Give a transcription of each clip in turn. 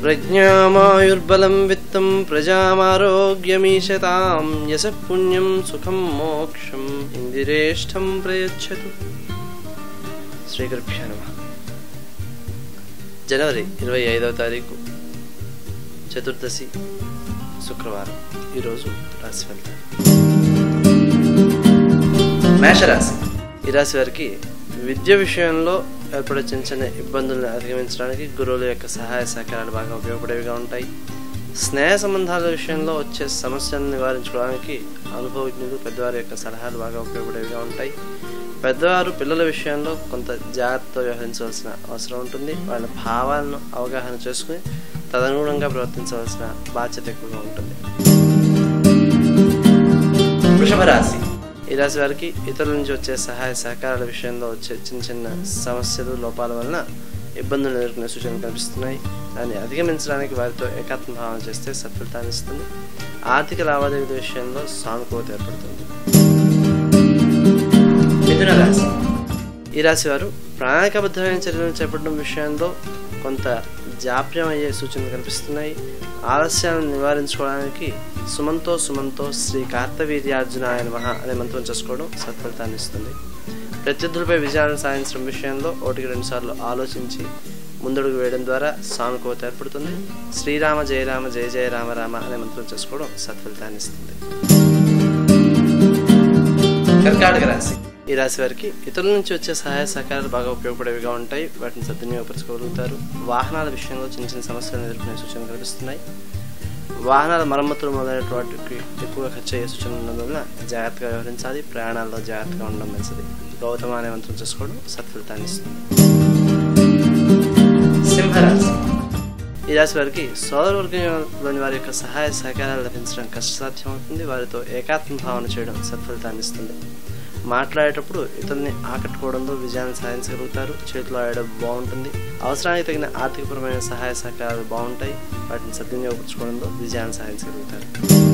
ప్రజ్ఞామాయుర్బలం విత్తం ప్రజామారోగ్యమీశతాం యశ పుణ్యం సుఖం మోక్షం ఇందిరేష్టం ప్రయచ్చతు శ్రీగురుభ్యో నమ జనవరి ఇరవై ఐదవ తారీఖు చతుర్దశి శుక్రవారం ఈరోజు రాశి ఫలితాలు మేషరాశి ఈ రాశి వారికి విద్య విషయంలో ఏర్పడే చిన్న చిన్న ఇబ్బందులను అధిగమించడానికి గురువుల యొక్క సహాయ సహకారాలు బాగా ఉపయోగపడేవిగా ఉంటాయి స్నేహ సంబంధాల విషయంలో వచ్చే సమస్యలను నివారించుకోవడానికి అనుభవజ్ఞులు పెద్దవారి యొక్క సలహాలు బాగా ఉపయోగపడేవిగా ఉంటాయి పెద్దవారు పిల్లల విషయంలో కొంత జాగ్రత్తతో వ్యవహరించవలసిన అవసరం ఉంటుంది వాళ్ళ భావాలను అవగాహన చేసుకుని తదనుగుణంగా ప్రవర్తించవలసిన బాధ్యత ఎక్కువగా ఉంటుంది వృషభ రాశి ఈ రాశి వారికి ఇతరుల నుంచి వచ్చే సహాయ సహకారాల విషయంలో వచ్చే చిన్న చిన్న సమస్యలు లోపాల వలన ఇబ్బందులు ఎదుర్కొనే సూచనలు కనిపిస్తున్నాయి దాన్ని అధిగమించడానికి వారితో ఏకాత్మ భావన చేస్తే సత్ఫలితాన్ని ఇస్తుంది ఆర్థిక లావాదేవీల విషయంలో సానుకూలత ఏర్పడుతుంది మిథున రాశి ఈ రాశి వారు ప్రణాళికాబద్ధమైన చర్యలను చేపట్టడం విషయంలో కొంత జాప్యం అయ్యే సూచనలు కనిపిస్తున్నాయి ఆలస్యాలను నివారించుకోవడానికి సుమంతో సుమంతో శ్రీ కార్తవీర్యార్జునాయ నమః అనే మంత్రం చేసుకోవడం సత్ఫలితాన్ని ఇస్తుంది ప్రత్యర్థులపై విజయాలను సాధించడం విషయంలో ఒకటికి రెండు సార్లు ఆలోచించి ముందడుగు వేయడం ద్వారా సానుకూలత ఏర్పడుతుంది శ్రీరామ జయరామ జయ జయ రామ రామ అనే మంత్రం చేసుకోవడం సత్ఫలితాన్ని ఇస్తుంది కర్కాటక రాశి ఈ రాశి వారికి ఇతరుల నుంచి వచ్చే సహాయ సహకారాలు బాగా ఉపయోగపడేవిగా ఉంటాయి వాటిని సద్వినియోగపరచుకోగలుగుతారు వాహనాల విషయంలో చిన్న చిన్న సమస్యలను ఎదుర్కొనే సూచనలు కనిపిస్తున్నాయి వాహనాల మరమ్మతులు మొదలైన వాటికి ఎక్కువగా ఖర్చు అయ్యే సూచనలు ఉన్నందువల్ల జాగ్రత్తగా వ్యవహరించాలి ప్రయాణాల్లో జాగ్రత్తగా ఉండడం మంచిది గౌతమ అనే మంత్రం చేసుకోవడం సత్ఫలితాన్ని ఇస్తుంది సింహరాశి ఈ రాశి వారికి సోదర వర్గంలోని వారి యొక్క సహాయ సహకారాలు లభించడం కష్టసాధ్యం అవుతుంది వారితో ఏకాత్మ భావన చేయడం సత్ఫలితాన్ని ఇస్తుంది మాట్లాడేటప్పుడు ఇతరుల్ని ఆకట్టుకోవడంలో విజయాన్ని సాధించగలుగుతారు చేతిలో ఆడడం బాగుంటుంది అవసరానికి తగిన ఆర్థికపరమైన సహాయ సహకారాలు బాగుంటాయి వాటిని సద్వినియోగపరచుకోవడంలో విజయాన్ని సాధించగలుగుతారు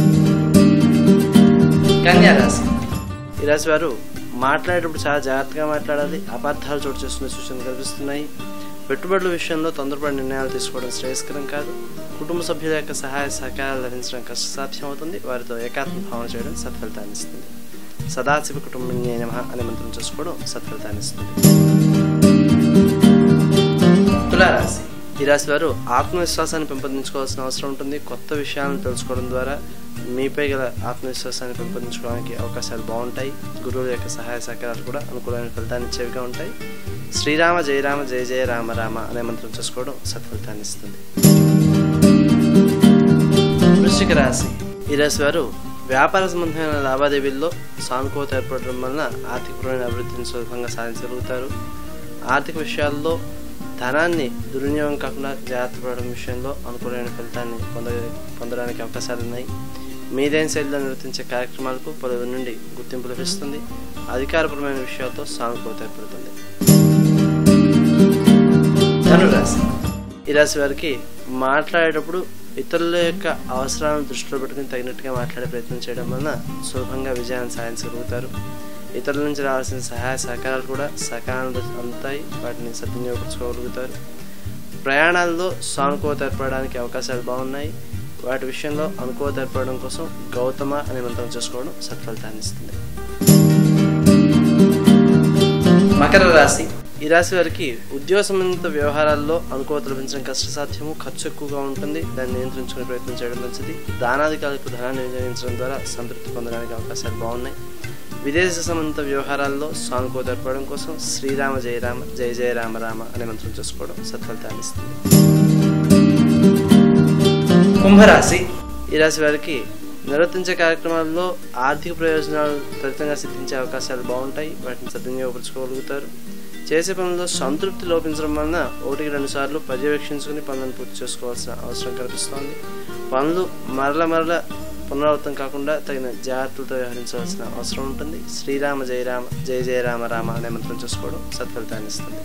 కన్యా రాశి ఈ రాశి వారు మాట్లాడేటప్పుడు చాలా జాగ్రత్తగా మాట్లాడాలి అపార్థాలు చోటు చేసుకునే సూచనలు కనిపిస్తున్నాయి పెట్టుబడుల విషయంలో తొందరపడి నిర్ణయాలు తీసుకోవడం శ్రేయస్కరం కాదు కుటుంబ సభ్యుల యొక్క సహాయ సహకారాలు లభించడం కష్టసాధ్యం అవుతుంది వారితో ఏకాత్మ భావన చేయడం సత్ఫలితాన్ని ఇస్తుంది సదాశివ కుటుంబిని నమ అనే మంత్రం చేసుకోవడం సత్ఫలితాన్ని ఇస్తుంది తులారాశి ఈ రాశి వారు ఆత్మవిశ్వాసాన్ని పెంపొందించుకోవాల్సిన అవసరం ఉంటుంది కొత్త విషయాలను తెలుసుకోవడం ద్వారా మీపై గల ఆత్మవిశ్వాసాన్ని పెంపొందించుకోవడానికి అవకాశాలు బాగుంటాయి గురువుల యొక్క సహాయ సహకారాలు కూడా అనుకూలమైన ఫలితాన్ని ఇచ్చేవిగా ఉంటాయి శ్రీరామ జయరామ జయ జయ రామ రామ అనే మంత్రం చేసుకోవడం సత్ఫలితాన్ని ఇస్తుంది వృశ్చిక రాశి ఈ రాశి వారు వ్యాపార సంబంధమైన లావాదేవీల్లో సానుకూలత ఏర్పడడం వలన ఆర్థికపరమైన అభివృద్ధిని సులభంగా సాధించగలుగుతారు ఆర్థిక విషయాల్లో ధనాన్ని దుర్వినియోగం కాకుండా జాగ్రత్త పడడం విషయంలో అనుకూలమైన ఫలితాన్ని పొంద పొందడానికి అవకాశాలు ఉన్నాయి మీదైన శైలిలో నిర్వర్తించే కార్యక్రమాలకు పలువురి నుండి గుర్తింపు లభిస్తుంది అధికారపరమైన విషయాలతో సానుకూలత ఏర్పడుతుంది ధనురాశి ఈ రాశి వారికి మాట్లాడేటప్పుడు ఇతరుల యొక్క అవసరాలను దృష్టిలో పెట్టుకుని తగినట్టుగా మాట్లాడే ప్రయత్నం చేయడం వలన సులభంగా విజయాన్ని సాధించగలుగుతారు ఇతరుల నుంచి రావాల్సిన సహాయ సహకారాలు కూడా సకాలంలో అందుతాయి వాటిని సద్వినియోగపరచుకోగలుగుతారు ప్రయాణాల్లో సానుకూలత ఏర్పడడానికి అవకాశాలు బాగున్నాయి వాటి విషయంలో అనుకూలత ఏర్పడడం కోసం గౌతమ అనే మంత్రం చేసుకోవడం సత్ఫలితాన్ని ఇస్తుంది మకర రాశి ఈ రాశి వారికి ఉద్యోగ సంబంధిత వ్యవహారాల్లో అనుకూలత లభించడం కష్టసాధ్యము ఖర్చు ఎక్కువగా ఉంటుంది దాన్ని నియంత్రించుకునే ప్రయత్నం చేయడం మంచిది దానాధికారులకు ధనాన్ని వినియోగించడం ద్వారా సంతృప్తి పొందడానికి అవకాశాలు బాగున్నాయి విదేశ సంబంధిత వ్యవహారాల్లో సానుకూలత ఏర్పడడం కోసం శ్రీరామ జయరామ జయ జయ రామ రామ అనే మంత్రం చేసుకోవడం సత్ఫలితాన్ని ఇస్తుంది కుంభరాశి ఈ రాశి వారికి నిర్వర్తించే కార్యక్రమాల్లో ఆర్థిక ప్రయోజనాలు త్వరితంగా సిద్ధించే అవకాశాలు బాగుంటాయి వాటిని సద్వినియోగపరచుకోగలుగుతారు చేసే పనుల్లో సంతృప్తి లోపించడం వలన ఒకటికి రెండు సార్లు పర్యవేక్షించుకుని పనులను పూర్తి చేసుకోవాల్సిన అవసరం కనిపిస్తోంది పనులు మరల మరల పునరావృతం కాకుండా తగిన జాగ్రత్తలతో వ్యవహరించవలసిన అవసరం ఉంటుంది శ్రీరామ జయరామ జయ జయ రామ రామ అనే మంత్రం చేసుకోవడం సత్ఫలితాన్ని ఇస్తుంది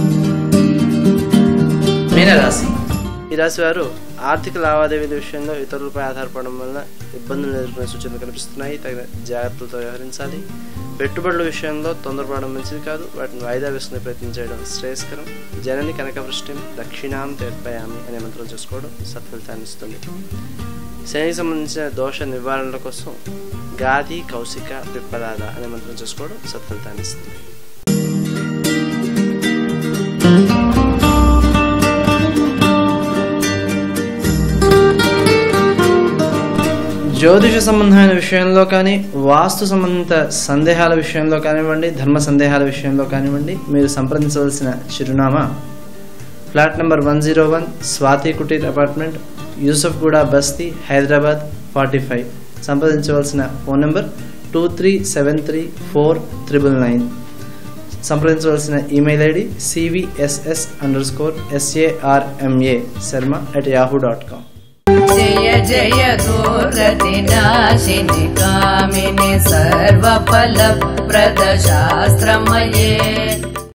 మీనరాశి ఈ రాశి వారు ఆర్థిక లావాదేవీల విషయంలో ఇతరులపై ఆధారపడడం వలన ఇబ్బందులు ఎదుర్కొనే సూచనలు కనిపిస్తున్నాయి తగిన జాగ్రత్తలతో వ్యవహరించాలి పెట్టుబడుల విషయంలో తొందరపడడం మంచిది కాదు వాటిని వాయిదా వేసుకునే ప్రయత్నం చేయడం శ్రేయస్కరం జనని కనకవృష్టిం దక్షిణాం తెర్పయామి అనే మంత్రం చేసుకోవడం సత్ఫలితాన్ని ఇస్తుంది శనికి సంబంధించిన దోష నివారణల కోసం గాది కౌశిక పిప్పలాద అనే మంత్రం చేసుకోవడం సత్ఫలితాన్ని ఇస్తుంది జ్యోతిష సంబంధమైన విషయంలో కానీ వాస్తు సంబంధిత సందేహాల విషయంలో కానివ్వండి ధర్మ సందేహాల విషయంలో కానివ్వండి మీరు సంప్రదించవలసిన చిరునామా flat number one zero one Swathi Kutir apartment Yousufguda Basti Hyderabad forty five సంప్రదించవలసిన phone number two three seven three four triple nine సంప్రదించవలసిన email ID CVSS underscore SARMA Sharma at yahoo dot com जय जय दोरतिनाशिनि कामिनि सर्वफलप्रदशास्त्रमये